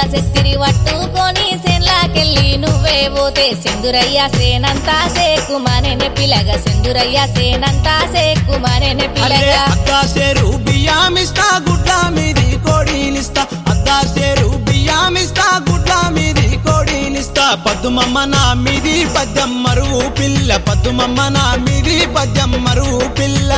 శక్తిని పట్టుకొని సెన్లాకెళ్ళి నువ్వే పోతే సింధురయ్య సేనంతా సేకుమనే పిలగ సింధురయ్య సేనంతా సేకుమనే అరే పిలగ అద్దాసేరు బియ్యామిస్తా గుడ్ల మీది కోడినిస్తా అద్దాసేరు బియ్యామిస్తా గుడ్ల మీది కోడినిస్తా పద్దుమమ్మ నా మీది పద్యం మరువు పిల్ల పద్దుమమ్మ నా మీది పద్యం మరువు పిల్ల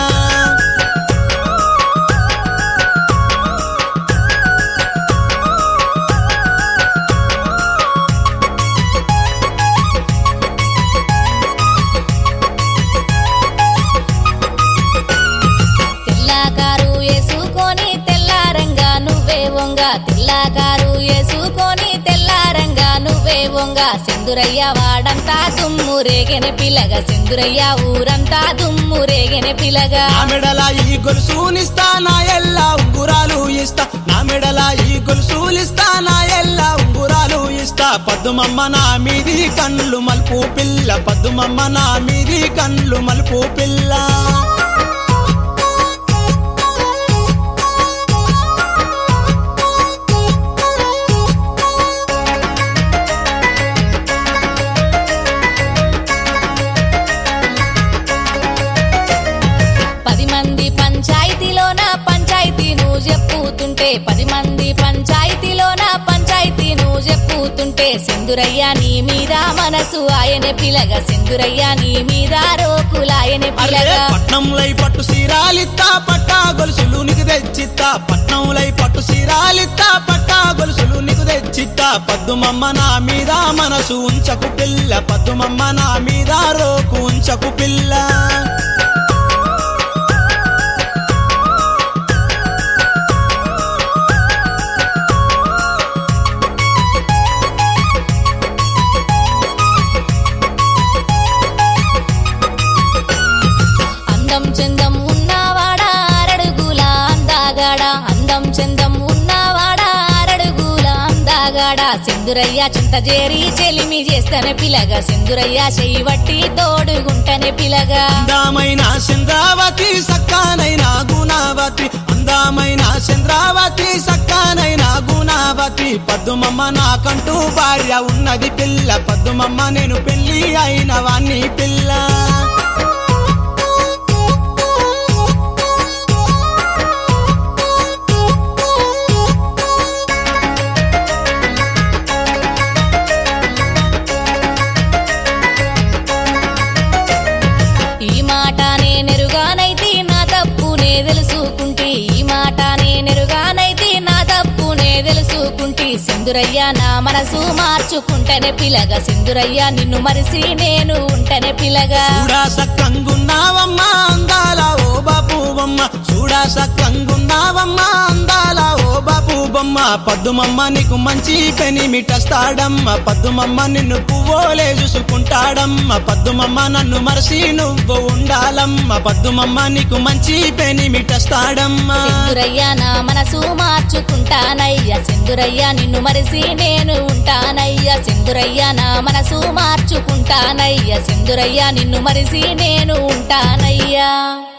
తెల్లకారు వేసుకొని తెల్లారంగా నువ్వే వంగ తెల్లకారు వేసుకొని తెల్లారంగా నువ్వే వంగ సింధురయ్య వాడంతా దుమ్ము రేగెన పిలగ సింధురయ్య ఊరంతా దుమ్ము రేగెన పిలగ నా మెడల ఈ గొలుసునిస్తా నా ఎల్లా ఉంగురాలు ఇస్తా నా మెడల ఈ గొలుసులిస్తా నా ఎల్లా ఉంగురాలు ఇస్తా పద్దుమమ్మ నా మీది కన్నులు మలుపు పిల్ల పద్దుమమ్మ నా మీది కన్నులు మలుపు పిల్ల పది మంది పంచాయతీలోన పంచాయతీ నువ్వు చెప్పుతుంటే పది మంది పంచాయతీలోన పంచాయతీ నువ్వు చెప్పుతుంటే సింధురయ్య నీ మీద మనసు ఆయనే పిలగ సింధురయ్య నీ మీద రోకులాయనే అరే పిలగ పట్నంలై పట్టు సీరాలిత్తా పట్టా గొలుసులు నీకు తెచ్చిత్తా పట్నంలై పట్టు సీరాలిత్తా పట్టా గొలుసులు నీకు తెచ్చిత్తా పద్దుమమ్మ నా మీద మనసు ఉంచకు పిల్ల పద్దుమమ్మ నా మీద రోకు ఉంచకు పిల్ల అందం చందం ఉన్నవాడా అరడుగుల అందాగాడ అందం చందం ఉన్నవాడా అరడుగుల అందాగాడ సింధురయ్య చింత చేరి చెలిమి చేస్తనే పిలగ సింధురయ్య చెయ్యి వట్టి తోడుగుంటనే పిలగ అందమైన చంద్రావతి సక్కానైన గుణావతి అందమైన చంద్రావతి సక్కానైన గుణావతి పద్దుమమ్మ నాకంటూ భార్య ఉన్నది పిల్ల పద్దుమమ్మ నేను పెళ్లి అయిన వాణ్ణి పిల్ల ఈ మాట నేనెరుగానైతే నా తప్పునే తెలుసుకుంటే ఈ మాట నేనెరుగానైతే నా తప్పునే తెలుసుకుంటే సింధురయ్య నా మనసు మార్చుకుంటేనే పిలగ సింధురయ్య నిన్ను మరిసి నేను ఉంటనే పిలగా చూడా సక్కంగున్నావమ్మా అందాల ఓ బాపు బొమ్మ చూడా సక్కంగున్నావమ్మా అందాల ఓ బాపు బొమ్మ పద్దుమమ్మ నీకు మంచి పెనిమిటస్తాడమ్మ పద్దుమమ్మ నిన్ను పువ్వోలే చూసుకుంటాడమ్మ పద్దుమమ్మ నన్ను మరసి నువ్వు ఉండాలమ్మ పద్దుమమ్మ నీకు మంచి పెనిమిటస్తాడమ్మ సింధురయ్య నా మనసు మార్చుకుంటానయ్య సింధురయ్య నిన్ను మరిసి నేను ఉంటానయ్య సింధురయ్య నా మనసు మార్చుకుంటానయ్య సింధురయ్య నిన్ను మరిసి నేను ఉంటానయ్యా